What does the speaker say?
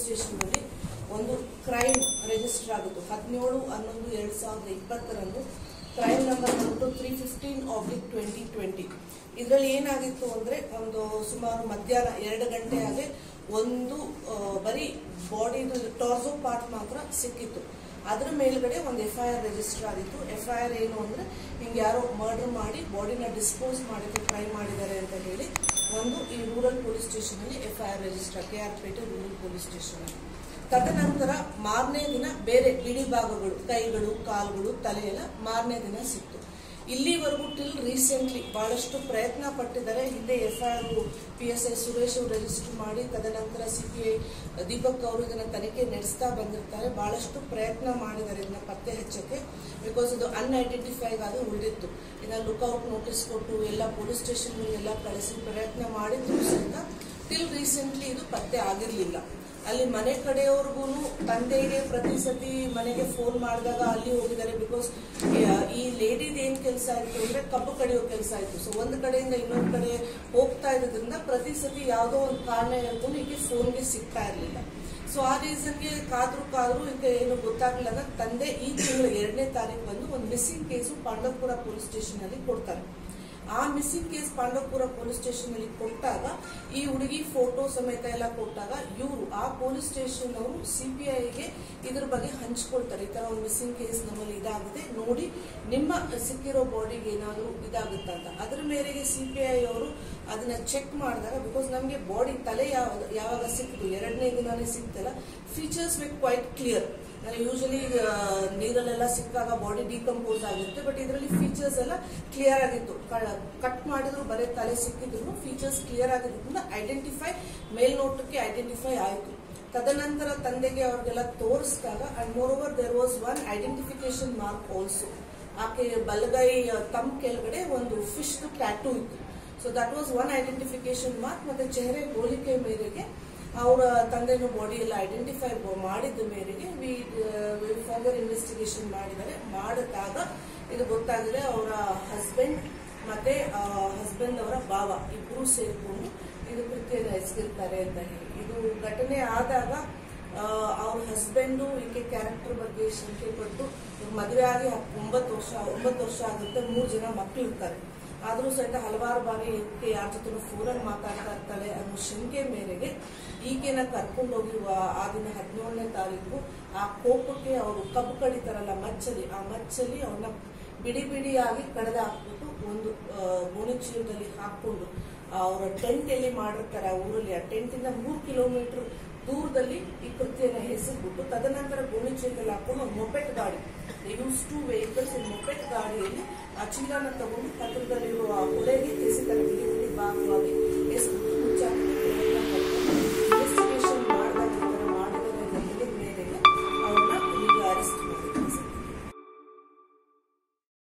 station ನಲ್ಲಿ ಒಂದು crime register ಆಗಿತ್ತು ಹದಿನೇಳು ಹನ್ನೊಂದು ಎರಡ್ ಸಾವಿರದ ಇಪ್ಪತ್ತರಂದು ಕ್ರೈಮ್ ನಂಬರ್ ಬಂದು three fifteen oblique twenty twenty ಇದರಲ್ಲಿ ಏನಾಗಿತ್ತು ಅಂದ್ರೆ ಒಂದು ಸುಮಾರು ಮಧ್ಯಾಹ್ನ ಎರಡು ಗಂಟೆ ಹಾಗೆ ಒಂದು ಆ, ಬರೀ ಬಾಡಿದು ಟಾರ್ಸೋ ಪಾರ್ಟ್ ಮಾತ್ರ ಸಿಕ್ಕಿತ್ತು ಅದ್ರ ಮೇಲ್ಗಡೆ ಒಂದು ಎಫ್ ಐ ಆರ್ ರಿಜಿಸ್ಟರ್ ಆಗಿತ್ತು ಎಫ್ ಐ ಆರ್ ಏನು ಅಂದ್ರೆ ಹಿಂಗೆ ಯಾರೋ ಮರ್ಡರ್ ಮಾಡಿ ಬಾಡಿನ ಡಿಸ್ಪೋಸ್ ಮಾಡೋಕ್ಕೆ ಟ್ರೈ ಮಾಡಿದ್ದಾರೆ ಅಂತ ಹೇಳಿ ಒಂದು ಈ ರೂರಲ್ ಪೊಲೀಸ್ ಸ್ಟೇಷನ್ ಅಲ್ಲಿ F I R register K R Pete rural police station ಅಲ್ಲಿ ತದನಂತರ ಮಾರನೇ ದಿನ ಬೇರೆ ಬಿಡಿ ಭಾಗಗಳು ಕೈಗಳು ಕಾಲುಗಳು ತಲೆ ಎಲ್ಲ ಮಾರನೇ ದಿನ ಸಿಕ್ತು ಇಲ್ಲಿವರೆಗೂ ಟಿಲ್ ರೀಸೆಂಟ್ಲಿ ಬಹಳಷ್ಟು ಪ್ರಯತ್ನ ಪಟ್ಟಿದ್ದಾರೆ ಹಿಂದೆ F I R P S I Suresh ಅವರು ರಿಜಿಸ್ಟರ್ ಮಾಡಿ ತದನಂತರ ಸಿ ಪಿ ಐ ದೀಪಕ್ ಅವರು ಇದನ್ನ ತನಿಖೆ ನಡೆಸ್ತಾ ಬಂದಿರ್ತಾರೆ ಬಹಳಷ್ಟು ಪ್ರಯತ್ನ ಮಾಡಿದ್ದಾರೆ ಇದನ್ನ ಪತ್ತೆ ಹಚ್ಚಕ್ಕೆ ಬಿಕಾಸ್ ಇದು ಅನ್ಐಡೆಂಟಿಫೈಡ್ ಆಗಿ ಉಳಿದಿತ್ತು ಇದನ್ನ ಲುಕ್ಔಟ್ ನೋಟಿಸ್ ಕೊಟ್ಟು ಎಲ್ಲ ಪೊಲೀಸ್ ಸ್ಟೇಷನ್ ಎಲ್ಲ ಕಳಿಸಿ ಪ್ರಯತ್ನ ಮಾಡಿದ್ರು ಸಹಿತ ಟಿಲ್ ರೀಸೆಂಟ್ಲಿ ಇದು ಪತ್ತೆ ಆಗಿರ್ಲಿಲ್ಲ ಅಲ್ಲಿ ಮನೆ ಕಡೆಯವ್ರಿಗೂ ತಂದೆಗೆ ಪ್ರತಿ ಸತಿ ಮನೆಗೆ ಫೋನ್ ಮಾಡಿದಾಗ ಅಲ್ಲಿ ಹೋಗಿದ್ದಾರೆ ಬಿಕಾಸ್ ಈ ಲೇಡಿದ್ ಏನ್ ಕೆಲಸ ಆಯ್ತು ಅಂದ್ರೆ ಕಬ್ಬು ಕಡಿಯೋ ಕೆಲಸ ಆಯ್ತು ಸೊ ಒಂದ್ ಕಡೆಯಿಂದ ಇನ್ನೊಂದ್ ಕಡೆ ಹೋಗ್ತಾ ಇರೋದ್ರಿಂದ ಪ್ರತಿ ಸತಿ ಯಾವ್ದೋ ಒಂದು ಕಾರಣ ಹೇಳ್ಕೊಂಡು ಈಕೆ ಫೋನ್ಗೆ ಸಿಗ್ತಾ ಇರ್ಲಿಲ್ಲ ಸೊ ಆ ರೀಸನ್ಗೆ ಕಾದ್ರು ಕಾದ್ರು ಈಗ ಏನು ಗೊತ್ತಾಗ್ಲಿಲ್ಲ ತಂದೆ ಈ ತಿಂಗಳ ಎರಡನೇ ತಾರೀಕು ಬಂದು ಒಂದು missing case Pandavapura police station ಅಲ್ಲಿ ಕೊಡ್ತಾರೆ ಆ missing case Pandavapura police station ಅಲ್ಲಿ ಕೊಟ್ಟಾಗ ಈ ಹುಡುಗಿ ಫೋಟೋ ಸಮೇತ ಎಲ್ಲ ಕೊಟ್ಟಾಗ ಇವರು ಆ ಪೊಲೀಸ್ ಸ್ಟೇಷನ್ ಅವರು ಸಿಬಿಐಗೆ ಇದ್ರ ಬಗ್ಗೆ ಹಂಚ್ಕೊಳ್ತಾರೆ ಈ ತರ ಒಂದು ಮಿಸ್ಸಿಂಗ್ ಕೇಸ್ ನಮ್ಮಲ್ಲಿ ಇದಾಗಿದೆ ನೋಡಿ ನಿಮ್ಮ ಸಿಕ್ಕಿರೋ ಬಾಡಿಗೆ ಏನಾದರೂ ಇದಾಗುತ್ತಾ ಅಂತ ಅದ್ರ ಮೇರೆಗೆ ಸಿಬಿಐ ಅವರು ಅದನ್ನ ಚೆಕ್ ಮಾಡಿದಾಗ ಬಿಕಾಸ್ ನಮಗೆ ಬಾಡಿ ತಲೆ ಯಾವಾಗ ಯಾವಾಗ ಸಿಕ್ತು ಎರಡನೇ ದಿನಾನೇ ಸಿಕ್ತಲ್ಲ ಫೀಚರ್ಸ್ ಬೇಕು ಕ್ವೈಟ್ ಕ್ಲಿಯರ್ ಯೂಶಲಿ ನೀರಲ್ಲೆಲ್ಲ ಸಿಕ್ಕಾಗ ಬಾಡಿ ಡಿಕಂಪೋಸ್ ಆಗುತ್ತೆ ಬಟ್ ಇದರಲ್ಲಿ ಫೀಚರ್ಸ್ ಎಲ್ಲ ಕ್ಲಿಯರ್ ಆಗಿತ್ತು ಕಟ್ ಮಾಡಿದ್ರು ಬರೀ ತಲೆ ಸಿಕ್ಕಿದ್ರು ಫೀಚರ್ಸ್ ಕ್ಲಿಯರ್ ಆಗಿದ್ದರಿಂದ ಐಡೆಂಟಿಫೈ ಮೇಲ್ನೋಟಕ್ಕೆ ಐಡೆಂಟಿಫೈ ಆಯಿತು ತದನಂತರ ತಂದೆಗೆ ಅವ್ರಿಗೆಲ್ಲ ತೋರಿಸಿದಾಗ and moreover there was one identification mark also ಆಕೆ ಬಲಗೈ ತಮ್ಮ ಕೆಳಗಡೆ ಒಂದು ಫಿಶ್ ಟ್ಯಾಟೂ ಇತ್ತು so that was one identification mark ಮತ್ತೆ ಚೆಹರೆ ಹೋಲಿಕೆ ಮೇರೆಗೆ ಅವರ ತಂದೆನ ಬಾಡಿ ಎಲ್ಲ ಐಡೆಂಟಿಫೈ ಮಾಡಿದ ಮೇರೆಗೆ ವಿ ಫರ್ದರ್ ಇನ್ವೆಸ್ಟಿಗೇಷನ್ ಮಾಡಿದ್ದಾರೆ ಮಾಡಿದಾಗ ಇದು ಗೊತ್ತಾಗಿದೆ ಅವರ ಹಸ್ಬೆಂಡ್ ಮತ್ತೆ ಹಸ್ಬೆಂಡ್ ಅವರ ಭಾವ ಇಬ್ರು ಸೇರ್ಕೊಂಡು ಇದು ಕೃತ್ಯನ ಎಸಗಿರ್ತಾರೆ ಅಂತ ಹೇಳಿ ಇದು ಘಟನೆ ಆದಾಗ ಅವ್ರ ಹಸ್ಬೆಂಡು ಈಕೆ ಕ್ಯಾರೆಕ್ಟರ್ ಬಗ್ಗೆ ಶಂಕೆ ಪಟ್ಟು ಮದುವೆ ಆಗಿ ಒಂಬತ್ತು ವರ್ಷ ಒಂಬತ್ತು ವರ್ಷ ಆಗುತ್ತೆ ಮೂರು ಜನ ಮಕ್ಕಳು ಇರ್ತಾರೆ ಆದ್ರೂ ಸಹಿತ ಹಲವಾರು ಬಾರಿ ಈಕೆ ಯಾರ ಜೊತೆ ಫೋನಲ್ಲಿ ಮಾತಾಡ್ತಾ ಇರ್ತಾಳೆ ಅನ್ನೋ ಶಂಕೆ ಮೇರೆಗೆ ಈಕೆನ ಕರ್ಕೊಂಡೋಗಿ ಆ ದಿನ ಹದಿನೇಳನೇ ತಾರೀಕು ಆ ಕೋಪಕ್ಕೆ ಅವರು ಕಬ್ಬು ಕಡಿತಾರಲ್ಲ ಮಚ್ಚಲಿ ಆ ಮಚ್ಚಲಿ ಅವನ್ನ ಬಿಡಿ ಬಿಡಿಯಾಗಿ ಕಡ್ದು ಹಾಕ್ಬಿಟ್ಟು ಒಂದು ಗೋಣಿ ಚೀಲದಲ್ಲಿ ಹಾಕೊಂಡು ಅವರ ಟೆಂಟ್ ಎಲ್ಲಿ ಮಾಡಿರ್ತಾರೆ ಆ ಊರಲ್ಲಿ ಆ ಟೆಂಟ್ ಇಂದ ಮೂರು ಕಿಲೋಮೀಟರ್ ದೂರದಲ್ಲಿ ಈ ಕೃತ್ಯನ ಹೆಸರ್ಬಿಟ್ಟು ತದನಂತರ ಗೋಣಿ ಚೀಲದಲ್ಲಿ ಹಾಕೊಂಡು ಮೊಪೆಟ್ ಗಾಡಿ ಯೂಸ್ ಟು ವೆಹಿಕಲ್ಸ್ ಮೊಪೆಟ್ ಗಾಡಿಯಲ್ಲಿ ಆ ಚೀಲನ ತಗೊಂಡು ಪಕ್ಕದಲ್ಲಿರುವ ಹೊಳೆಗೆ ಎಸೆತಾರೆ ಬಿಡಿ ಬಿಡಿ ಭಾಗವಾಗಿ ಎಸ್ಬಿಟ್ಟು